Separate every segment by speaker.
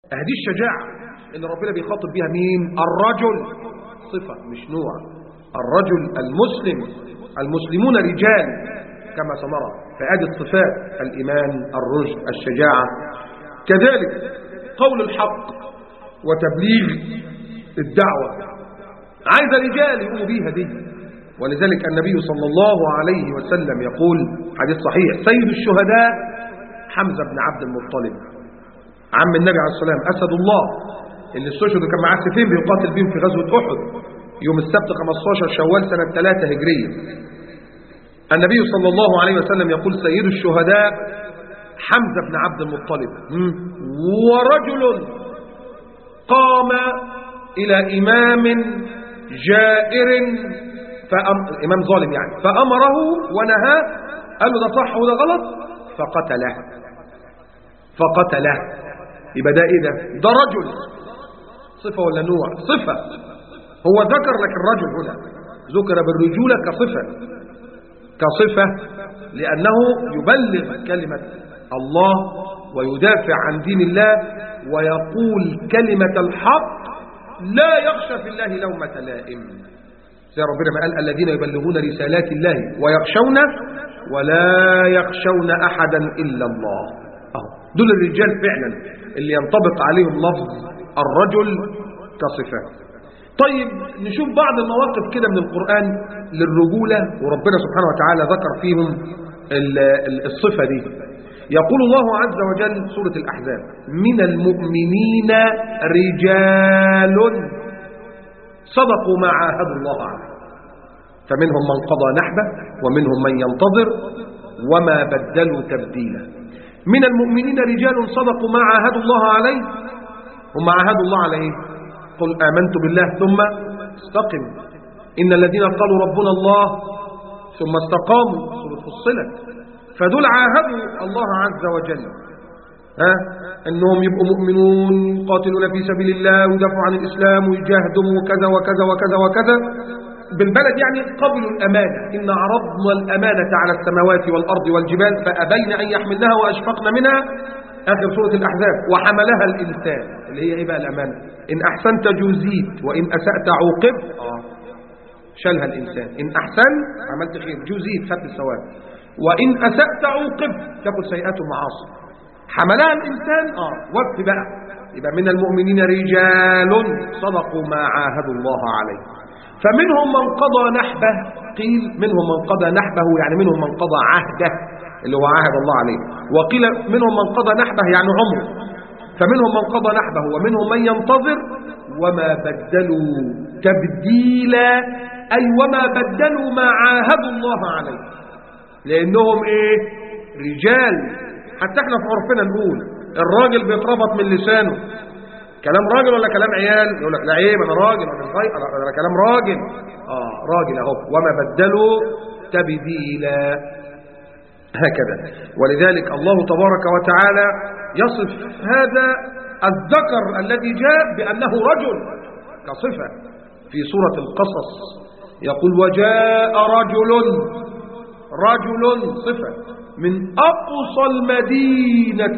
Speaker 1: هذه الشجاعة اللي ربنا بيخاطب بها مين الرجل صفة مش نوع الرجل المسلم المسلمون رجال كما سنرى فهذه الصفات الإيمان الرشد الشجاعة كذلك قول الحق وتبليغ الدعوة عايز رجال يقوموا بيها دي ولذلك النبي صلى الله عليه وسلم يقول حديث صحيح سيد الشهداء حمزة بن عبد المطلب عم النبي عليه السلام أسد الله اللي استشهد كان معاه سيفين بيقاتل بيهم في غزوة أحد يوم السبت 15 شوال سنة 3 هجرية النبي صلى الله عليه وسلم يقول سيد الشهداء حمزة بن عبد المطلب ورجل قام إلى إمام جائر فأم... إمام ظالم يعني فأمره ونهاه قال له ده صح وده غلط فقتله فقتله يبقى ده ايه ده ده رجل صفة ولا نوع صفة هو ذكر لك الرجل هنا ذكر بالرجولة كصفة كصفة لأنه يبلغ كلمة الله ويدافع عن دين الله ويقول كلمة الحق لا يخشى في الله لومة لائم زي ربنا ما قال الذين يبلغون رسالات الله ويخشون ولا يخشون أحدا إلا الله أهو دول الرجال فعلا اللي ينطبق عليهم لفظ الرجل كصفة طيب نشوف بعض المواقف كده من القرآن للرجولة وربنا سبحانه وتعالى ذكر فيهم الصفة دي يقول الله عز وجل سورة الأحزاب من المؤمنين رجال صدقوا ما عاهدوا الله عليه فمنهم من قضى نحبه ومنهم من ينتظر وما بدلوا تبديلا من المؤمنين رجال صدقوا ما عاهدوا الله عليه هم عاهدوا الله عليه قل آمنت بالله ثم استقم إن الذين قالوا ربنا الله ثم استقاموا سورة فصلت فدول عاهدوا الله عز وجل ها انهم يبقوا مؤمنون يقاتلون في سبيل الله ويدافعوا عن الاسلام ويجاهدوا وكذا وكذا وكذا وكذا بالبلد يعني قبلوا الامانه ان عرضنا الامانه على السماوات والارض والجبال فابين ان يحملنها واشفقن منها اخر سوره الاحزاب وحملها الانسان اللي هي ايه بقى الامانه ان احسنت جوزيت وان اسات عوقبت اه شالها الانسان ان احسنت عملت خير جوزيت خدت الثواب وان اسات عوقبت تاخد سيئات ومعاصي حملها الإنسان آه وقت بقى يبقى من المؤمنين رجال صدقوا ما عاهدوا الله عليه فمنهم من قضى نحبه قيل منهم من قضى نحبه يعني منهم من قضى عهده اللي هو عاهد الله عليه وقيل منهم من قضى نحبه يعني عمره فمنهم من قضى نحبه ومنهم من ينتظر وما بدلوا تبديلا أي وما بدلوا ما عاهدوا الله عليه لأنهم إيه رجال حتى احنا في عرفنا نقول الراجل بيتربط من لسانه كلام راجل ولا كلام عيال يقول لك لا عيب انا راجل انا صغير انا كلام راجل اه راجل اهو وما بدلوا تبديلا هكذا ولذلك الله تبارك وتعالى يصف هذا الذكر الذي جاء بأنه رجل كصفة في سورة القصص يقول وجاء رجل رجل صفة من أقصى المدينة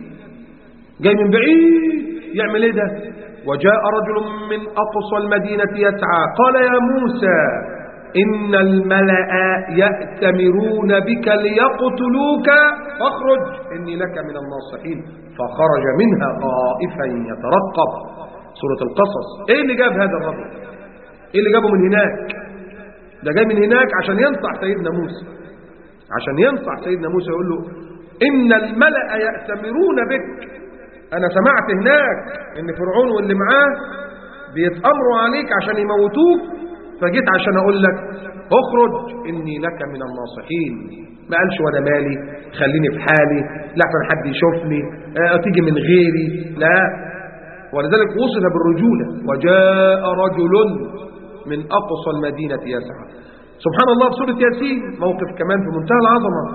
Speaker 1: جاي من بعيد يعمل ايه ده وجاء رجل من أقصى المدينة يسعى قال يا موسى إن الملأ يأتمرون بك ليقتلوك فاخرج إني لك من الناصحين فخرج منها خائفا يترقب سورة القصص ايه اللي جاب هذا الرجل ايه اللي جابه من هناك ده جاي من هناك عشان ينصح سيدنا موسى عشان ينصح سيدنا موسى يقول له إن الملأ يأتمرون بك أنا سمعت هناك إن فرعون واللي معاه بيتأمروا عليك عشان يموتوك فجيت عشان أقول لك اخرج إني لك من الناصحين ما قالش وأنا مالي خليني في حالي لا عشان حد يشوفني اه تيجي من غيري لا ولذلك وصف بالرجولة وجاء رجل من أقصى المدينة يسعى سبحان الله في سورة ياسين موقف كمان في منتهى العظمة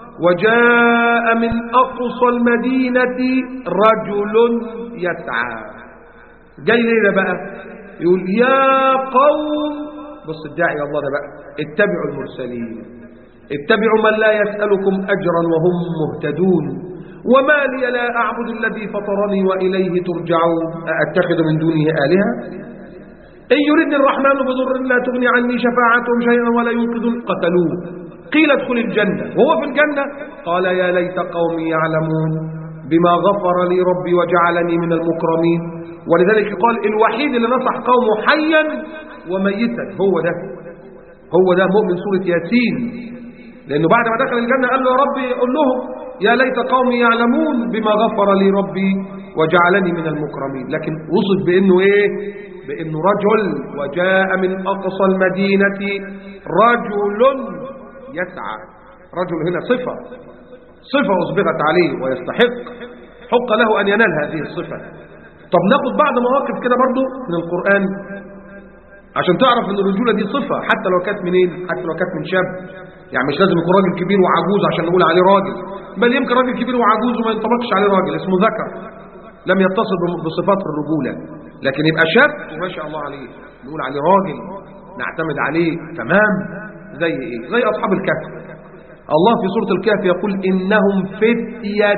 Speaker 1: وجاء من أقصى المدينة رجل يسعى جاي ليه ده بقى يقول يا قوم بص الداعي الله ده بقى اتبعوا المرسلين اتبعوا من لا يسألكم أجرا وهم مهتدون وما لي لا أعبد الذي فطرني وإليه ترجعون أأتخذ من دونه آلهة إن يردني الرحمن بضر لا تغني عني شفاعتهم شيئا ولا ينقذون قتلوه قيل ادخل الجنة وهو في الجنة قال يا ليت قومي يعلمون بما غفر لي ربي وجعلني من المكرمين ولذلك قال الوحيد اللي نصح قومه حيا وميتا هو ده هو ده مؤمن سورة ياسين لأنه بعد ما دخل الجنة قال له يا ربي قل لهم يا ليت قومي يعلمون بما غفر لي ربي وجعلني من المكرمين لكن وصف بأنه إيه بأنه رجل وجاء من أقصى المدينة رجل يسعى رجل هنا صفة صفة أصبغت عليه ويستحق حق له أن ينال هذه الصفة طب ناخد بعض مواقف كده برضو من القرآن عشان تعرف ان الرجولة دي صفة حتى لو كانت منين حتى لو كانت من شاب يعني مش لازم يكون راجل كبير وعجوز عشان نقول عليه راجل بل يمكن راجل كبير وعجوز وما ينطبقش عليه راجل اسمه ذكر لم يتصل بصفات الرجولة لكن يبقى شاب وما شاء الله عليه نقول عليه راجل نعتمد عليه تمام زي ايه زي اصحاب الكهف الله في سورة الكهف يقول انهم فتية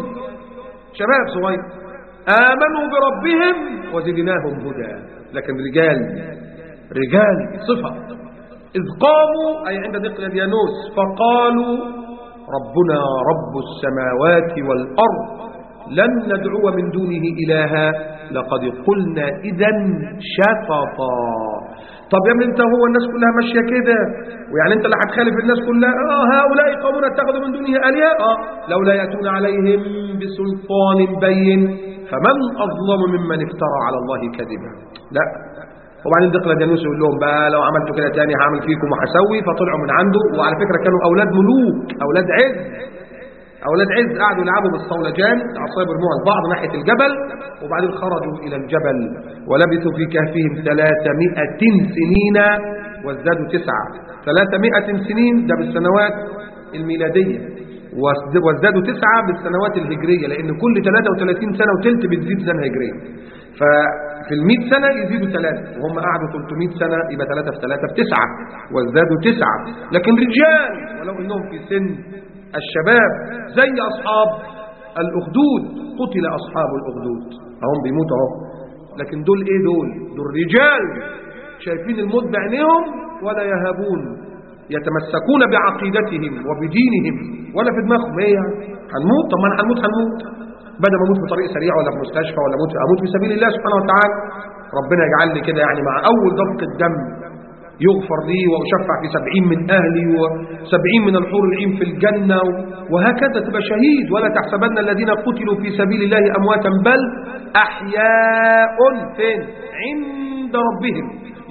Speaker 1: شباب صغير آمنوا بربهم وزدناهم هدى لكن رجال رجال صفة إذ قاموا أي عند دقل ديانوس فقالوا ربنا رب السماوات والأرض لن ندعو من دونه إلها لقد قلنا إذا شططا طب يا ابني انت هو الناس كلها ماشية كده ويعني انت اللي هتخالف الناس كلها اه هؤلاء قومنا اتخذوا من دونه آلهة اه لولا يأتون عليهم بسلطان بين فمن أظلم ممن افترى على الله كذبا لا وبعدين دقل دانوس يقول لهم بقى لو عملتوا كده تاني هعمل فيكم وهسوي فطلعوا من عنده وعلى فكرة كانوا أولاد ملوك أولاد عز أولاد عز قعدوا يلعبوا بالصولجان عصايب يرموها البعض ناحية الجبل وبعدين خرجوا إلى الجبل ولبثوا في كهفهم ثلاثمائة سنين وازدادوا تسعة ثلاثمائة سنين ده بالسنوات الميلادية وازدادوا تسعة بالسنوات الهجرية لأن كل 33 سنة وتلت بتزيد سنة هجرية ففي المئة سنة يزيدوا ثلاثة وهم قعدوا 300 سنة يبقى ثلاثة في ثلاثة في تسعة وازدادوا تسعة لكن رجال ولو إنهم في سن الشباب زي أصحاب الأخدود قتل أصحاب الأخدود هم بيموتوا اهو لكن دول إيه دول دول رجال شايفين الموت بعينيهم ولا يهابون يتمسكون بعقيدتهم وبدينهم ولا في دماغهم ايه يعني هنموت طب ما انا هنموت هنموت بدل ما اموت في طريق سريع ولا في مستشفى ولا اموت اموت في سبيل الله سبحانه وتعالى ربنا يجعلني كده يعني مع اول ضغط الدم يغفر لي وأشفع في سبعين من أهلي وسبعين من الحور العين في الجنة وهكذا تبقى شهيد ولا تحسبن الذين قتلوا في سبيل الله أمواتا بل أحياء فين عند ربهم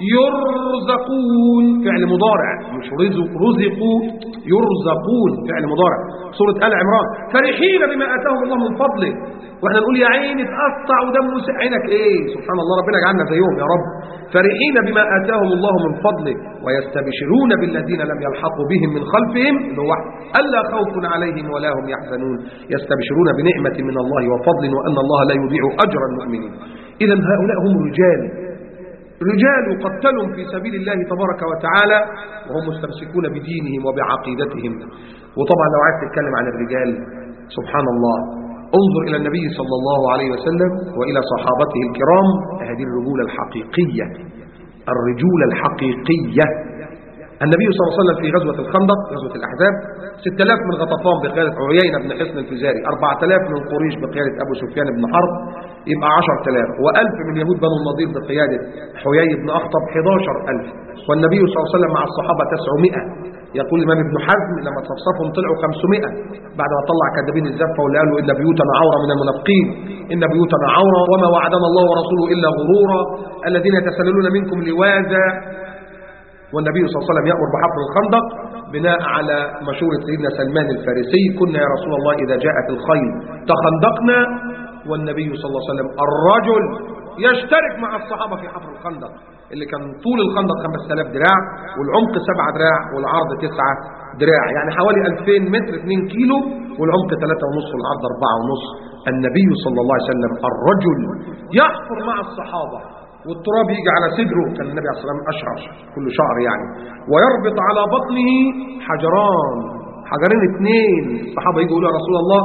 Speaker 1: يرزقون فعل مضارع مش رزق رزقوا يرزقون فعل مضارع سورة آل عمران فرحين بما آتاهم الله من فضله واحنا نقول يا عيني تقطع ودم عينك ايه سبحان الله ربنا يجعلنا زيهم يا رب فرحين بما آتاهم الله من فضله ويستبشرون بالذين لم يلحقوا بهم من خلفهم اللي هو ألا خوف عليهم ولا هم يحزنون يستبشرون بنعمة من الله وفضل وأن الله لا يضيع أجر المؤمنين إذا هؤلاء هم رجال رجال قتلهم في سبيل الله تبارك وتعالى وهم مستمسكون بدينهم وبعقيدتهم وطبعا لو عايز تتكلم عن الرجال سبحان الله انظر إلى النبي صلى الله عليه وسلم وإلى صحابته الكرام هذه الرجولة الحقيقية الرجولة الحقيقية النبي صلى الله عليه وسلم في غزوة الخندق غزوة الأحزاب 6000 من غطفان بقيادة عيينة بن حصن الفزاري 4000 من قريش بقيادة أبو سفيان بن حرب يبقى 10000 و1000 من يهود بنو النضير بقيادة حيي بن أخطب 11000 والنبي صلى الله عليه وسلم مع الصحابة 900 يقول الإمام ابن حزم لما تصفهم طلعوا 500 بعد ما طلع كذابين الزفة واللي قالوا إن بيوتنا عورة من المنافقين إن بيوتنا عورة وما وعدنا الله ورسوله إلا غرورا الذين يتسللون منكم لواذا والنبي صلى الله عليه وسلم يأمر بحفر الخندق بناء على مشورة سيدنا سلمان الفارسي كنا يا رسول الله إذا جاءت الخيل تخندقنا والنبي صلى الله عليه وسلم الرجل يشترك مع الصحابة في حفر الخندق اللي كان طول الخندق 5000 دراع والعمق 7 دراع والعرض 9 دراع يعني حوالي 2000 متر 2 كيلو والعمق 3.5 والعرض 4.5 النبي صلى الله عليه وسلم الرجل يحفر مع الصحابة والتراب يجي على صدره كان النبي عليه الصلاة والسلام أشعر كل شعر يعني ويربط على بطنه حجران حجرين اثنين الصحابة يجوا يقولوا يا رسول الله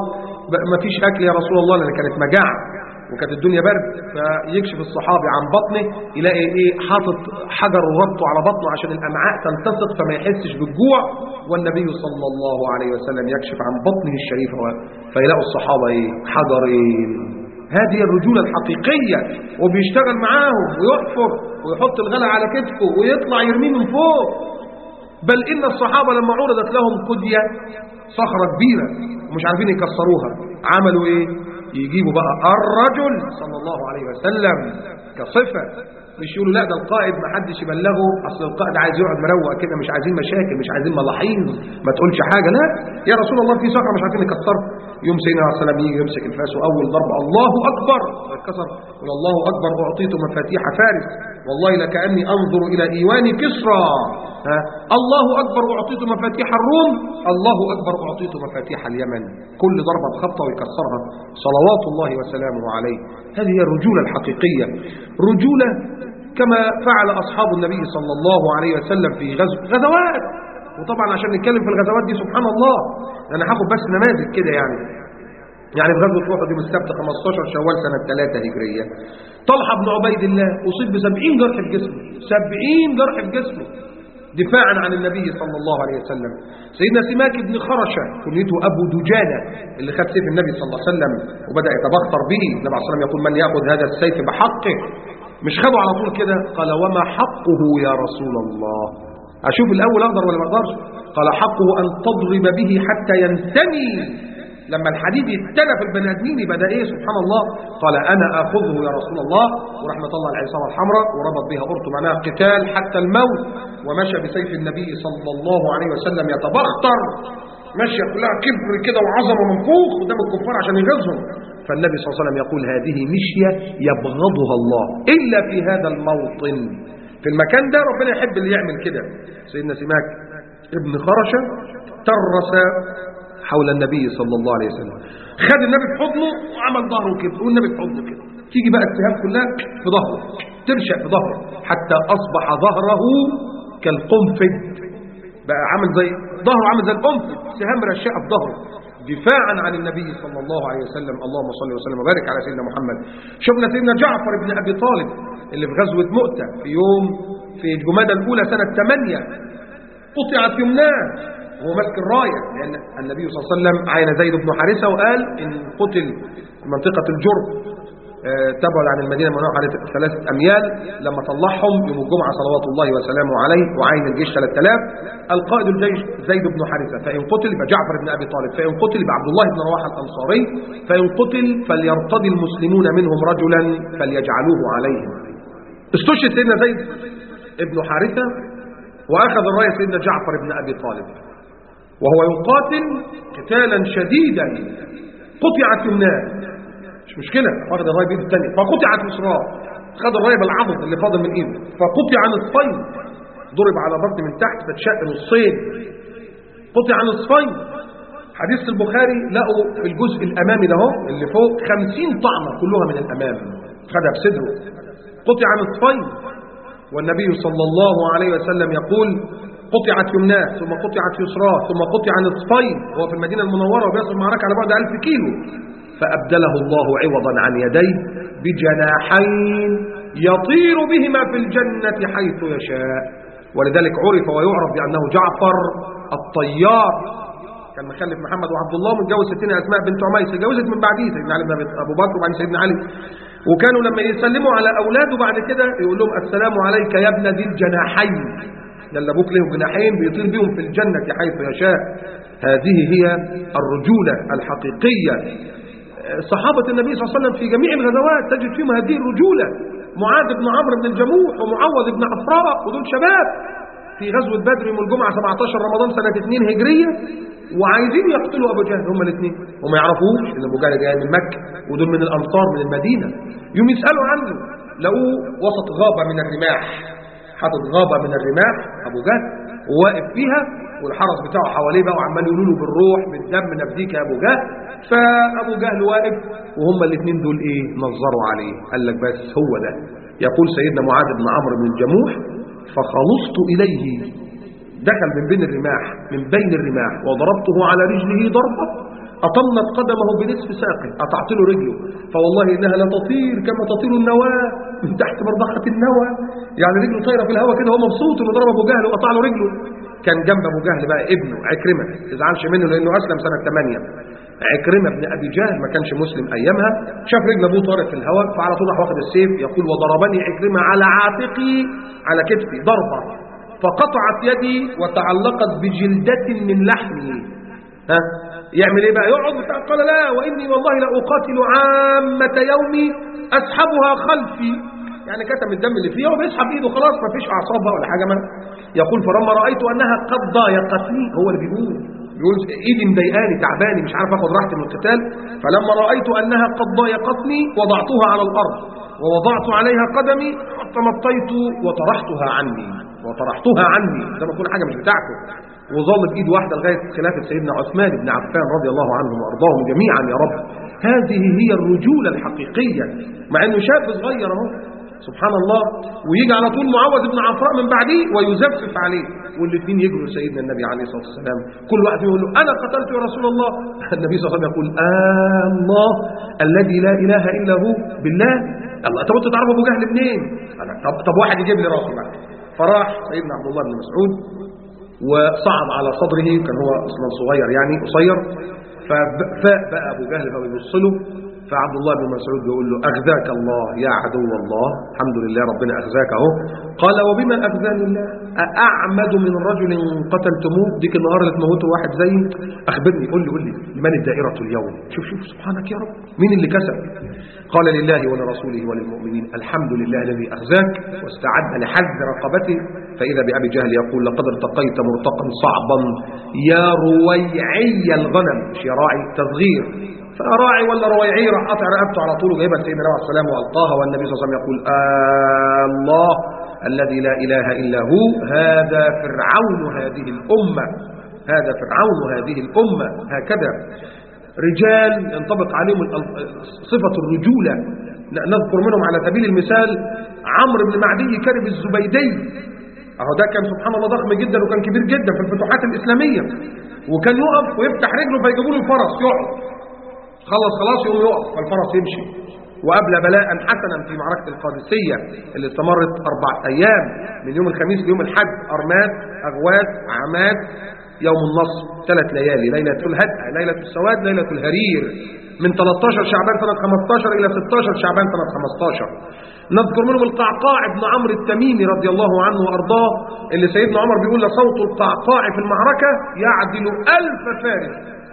Speaker 1: ما فيش أكل يا رسول الله لأن كانت مجاعة وكانت الدنيا برد فيكشف الصحابي عن بطنه يلاقي ايه حاطط حجر وربطه على بطنه عشان الامعاء تلتصق فما يحسش بالجوع والنبي صلى الله عليه وسلم يكشف عن بطنه الشريفه فيلاقوا الصحابه ايه حجرين هذه الرجوله الحقيقيه وبيشتغل معاهم ويحفر ويحط الغلا على كتفه ويطلع يرميه من فوق بل ان الصحابه لما عرضت لهم كديه صخره كبيره ومش عارفين يكسروها عملوا ايه يجيبوا بقى الرجل صلى الله عليه وسلم كصفة مش يقولوا لا ده القائد ما حدش يبلغه اصل القائد عايز يقعد مروق كده مش عايزين مشاكل مش عايزين ملاحظ ما تقولش حاجة لا يا رسول الله في صخرة مش عارفين نكسرها يوم سيدنا عليه السلام يجي يمسك الفاس واول ضربة الله اكبر اتكسر يقول الله اكبر اعطيت مفاتيح فارس والله لكاني انظر الى ايوان كسرى ها الله اكبر اعطيت مفاتيح الروم الله اكبر اعطيت مفاتيح اليمن كل ضربة بخطة ويكسرها صلوات الله وسلامه عليه هذه هي الرجولة الحقيقية رجولة كما فعل أصحاب النبي صلى الله عليه وسلم في غزو غزوات وطبعا عشان نتكلم في الغزوات دي سبحان الله أنا هاخد بس نماذج كده يعني يعني في غزوة أحد يوم السبت 15 شوال سنة 3 هجرية طلحة بن عبيد الله أصيب ب 70 جرح في جسمه 70 جرح في جسمه دفاعا عن النبي صلى الله عليه وسلم سيدنا سماك بن خرشة كنيته أبو دجانة اللي خد سيف النبي صلى الله عليه وسلم وبدأ يتبختر به النبي عليه الصلاة والسلام يقول من يأخذ هذا السيف بحقه مش خده على طول كده قال وما حقه يا رسول الله أشوف الأول أقدر ولا ما أقدرش قال حقه أن تضرب به حتى ينتني لما الحديد يتنى في البني ادمين يبقى ده ايه سبحان الله قال انا اخذه يا رسول الله ورحمه الله العصابه الحمراء وربط بها قرطه معناها قتال حتى الموت ومشى بسيف النبي صلى الله عليه وسلم يتبختر ماشيه كلها كبر كده وعظمه منفوخ قدام الكفار عشان يغيظهم فالنبي صلى الله عليه وسلم يقول هذه مشيه يبغضها الله الا في هذا الموطن في المكان ده ربنا يحب اللي يعمل كده سيدنا سماك ابن خرشه ترس حول النبي صلى الله عليه وسلم خد النبي في حضنه وعمل ظهره كده والنبي في حضنه كده تيجي بقى السهام كلها في ظهره ترشق في ظهره حتى أصبح ظهره كالقنفذ بقى عامل زي ظهره عامل زي القنفذ سهام رشقه في ظهره دفاعا عن النبي صلى الله عليه وسلم اللهم صل وسلم وبارك على سيدنا محمد شفنا سيدنا جعفر بن أبي طالب اللي في غزوة مؤتة في يوم في الجمادى الأولى سنة 8 قطعت يمناه وهو ماسك الراية لأن النبي صلى الله عليه وسلم عين زيد بن حارثة وقال إن قتل في منطقة الجرب تبعد عن المدينة منوع على ثلاثة أميال لما طلعهم يوم الجمعة صلوات الله وسلامه عليه وعين الجيش 3000 القائد الجيش زيد بن حارثة فإن قتل فجعفر بن أبي طالب فإن قتل بعبد الله بن رواحة الأنصاري فإن قتل فليرتضي المسلمون منهم رجلا فليجعلوه عليهم استشهد سيدنا زيد بن حارثة وأخذ الراية سيدنا جعفر بن أبي طالب وهو يقاتل قتالا شديدا قطعت يمناه مش مشكلة واخد الراية بإيده الثانية فقطعت يسراه خد الراية بالعضد اللي فاضل من إيده فقطع نصفين ضرب على بطن من تحت فتشق نصين قطع نصفين حديث البخاري لقوا في الجزء الأمامي ده اهو اللي فوق خمسين طعنة كلها من الأمام خدها بصدره قطع نصفين والنبي صلى الله عليه وسلم يقول قطعت يمناه ثم قطعت يسراه ثم قطع نصفين وهو في المدينة المنورة وبيصل معركة على بعد ألف كيلو فأبدله الله عوضا عن يديه بجناحين يطير بهما في الجنة حيث يشاء ولذلك عرف ويعرف بأنه جعفر الطيار كان مخلف محمد وعبد الله متجوز ستين أسماء بنت عميس اتجوزت من بعديه سيدنا علي بن أبو بكر وبعدين سيدنا علي وكانوا لما يسلموا على أولاده بعد كده يقول لهم السلام عليك يا ابن ذي الجناحين يلا ابوك لهم جناحين بيطير بهم في الجنة حيث يشاء هذه هي الرجولة الحقيقية صحابة النبي صلى الله عليه وسلم في جميع الغزوات تجد فيهم هذه الرجولة معاذ بن عمرو بن الجموح ومعوذ بن عفراء ودول شباب في غزوة بدر يوم الجمعة 17 رمضان سنة 2 هجرية وعايزين يقتلوا أبو جهل هم الاثنين وما يعرفوش إن أبو جهل جاي من مكة ودول من الأنصار من المدينة يوم يسألوا عنه لقوه وسط غابة من الرماح حاطط غابة من الرماح أبو جهل وواقف فيها والحرس بتاعه حواليه بقى وعمال يقولوا له بالروح بالدم نفديك يا ابو جهل فابو جهل واقف وهم الاثنين دول ايه نظروا عليه قال لك بس هو ده يقول سيدنا معاذ بن عمرو بن الجموح فخلصت اليه دخل من بين الرماح من بين الرماح وضربته على رجله ضربه أطمت قدمه بنصف ساقه قطعت له رجله فوالله إنها لتطير كما تطير النواة من تحت مرضخة النوى يعني رجله طايرة في الهواء كده هو مبسوط إنه ضرب أبو جهل وقطع له رجله كان جنب أبو جهل بقى ابنه عكرمة ما تزعلش منه لأنه أسلم سنة 8 عكرمة بن أبي جهل ما كانش مسلم أيامها شاف رجل أبوه طارق في الهواء فعلى طول راح واخد السيف يقول وضربني عكرمة على عاتقي على كتفي ضربة فقطعت يدي وتعلقت بجلدة من لحمي ها يعمل ايه بقى يقعد بتاع قال لا واني والله لاقاتل عامه يومي اسحبها خلفي يعني كتم الدم اللي فيها وبيسحب ايده خلاص ما فيش اعصاب بقى ولا حاجه ما يقول فلما رايت انها قد ضايقتني هو اللي بيقول بيقول ايدي مضايقاني تعباني مش عارف اخد راحتي من القتال فلما رايت انها قد ضايقتني وضعتها على الارض ووضعت عليها قدمي تمطيت وطرحتها عني وطرحتها عني ده ما تكون حاجه مش بتاعته وظل بايد واحده لغايه خلافه سيدنا عثمان بن عفان رضي الله عنهم وارضاهم جميعا يا رب هذه هي الرجوله الحقيقيه مع انه شاب صغير اهو سبحان الله ويجي على طول معوذ بن عفراء من بعديه ويزفف عليه والاثنين يجروا سيدنا النبي عليه الصلاه والسلام كل واحد يقول له انا قتلت يا رسول الله النبي صلى الله عليه وسلم يقول آه الله الذي لا اله الا هو بالله الله طب انتوا تعرفوا ابو جهل منين طب طب واحد يجيب لي راسه بقى فراح سيدنا عبد الله بن مسعود وصعد على صدره كان هو اصلا صغير يعني قصير ففاء بقى ابو جهل فبيبص له فعبد الله بن مسعود بيقول له اغذاك الله يا عدو الله الحمد لله ربنا اغذاك اهو قال وبما اغذاني الله اعمد من رجل قتلتموه ديك النهار اللي تموتوا واحد زي اخبرني قول لي قول لي لمن الدائره اليوم شوف شوف سبحانك يا رب مين اللي كسب قال لله ولرسوله وللمؤمنين الحمد لله الذي اخزاك واستعد لحز رقبته فاذا بابي جهل يقول لقد ارتقيت مرتقا صعبا يا رويعي الغنم مش يا راعي تصغير فراعي ولا رويعي راح قطع رقبته على طول وجايبها سيدنا النبي عليه السلام والقاها والنبي صلى الله عليه وسلم يقول آه الله الذي لا اله الا هو هذا فرعون هذه الامه هذا فرعون هذه الامه هكذا رجال ينطبق عليهم صفه الرجوله نذكر منهم على سبيل المثال عمرو بن معدي كرب الزبيدي اهو ده كان سبحان الله ضخم جدا وكان كبير جدا في الفتوحات الاسلاميه وكان يقف ويفتح رجله فيجيبوا له الفرس يقعد خلص خلاص يقوم يقف فالفرس يمشي وقبل بلاء حسنا في معركة القادسية اللي استمرت أربع أيام من يوم الخميس ليوم الحد أرمات أغوات عماد يوم النصر ثلاث ليالي ليلة الهدأ ليلة السواد ليلة الهرير من 13 شعبان سنة 15 إلى 16 شعبان سنة 15 نذكر منهم القعقاع بن عمرو التميمي رضي الله عنه وأرضاه اللي سيدنا عمر بيقول لصوت القعقاع في المعركة يعدل ألف فارس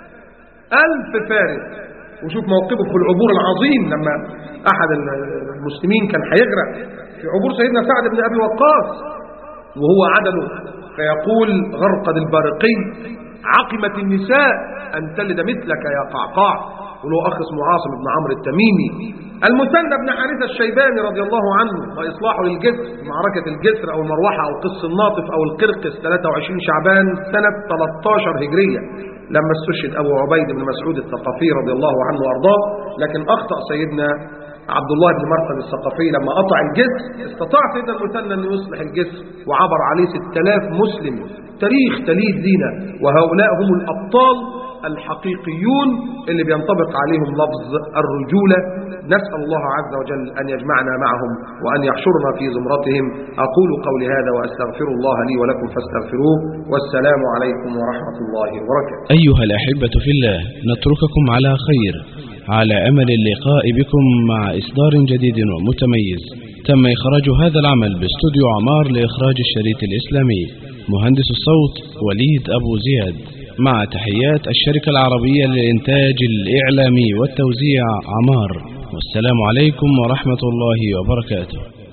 Speaker 1: ألف فارس وشوف موقفه في العبور العظيم لما أحد المسلمين كان هيغرق في عبور سيدنا سعد بن أبي وقاص وهو عدله فيقول غرقد البارقي عقمت النساء أن تلد مثلك يا قعقاع وله أخ اسمه عاصم بن عمرو التميمي المثنى بن حارثة الشيباني رضي الله عنه وإصلاحه للجسر في معركة الجسر أو المروحة أو قص الناطف أو القرقس 23 شعبان سنة 13 هجرية لما استشهد أبو عبيد بن مسعود الثقفي رضي الله عنه وأرضاه لكن أخطأ سيدنا عبد الله بن مرقد الثقفي لما قطع الجسر استطاع سيدنا المثنى أن يصلح الجسر وعبر عليه 6000 مسلم تاريخ تليد لينا وهؤلاء هم الأبطال الحقيقيون اللي بينطبق عليهم لفظ الرجولة نسأل الله عز وجل أن يجمعنا معهم وأن يحشرنا في زمرتهم أقول قولي هذا وأستغفر الله لي ولكم فاستغفروه والسلام عليكم ورحمة الله وبركاته
Speaker 2: أيها الأحبة في الله نترككم على خير على أمل اللقاء بكم مع إصدار جديد ومتميز تم إخراج هذا العمل باستوديو عمار لإخراج الشريط الإسلامي مهندس الصوت وليد أبو زياد مع تحيات الشركة العربية للإنتاج الإعلامي والتوزيع عمار والسلام عليكم ورحمة الله وبركاته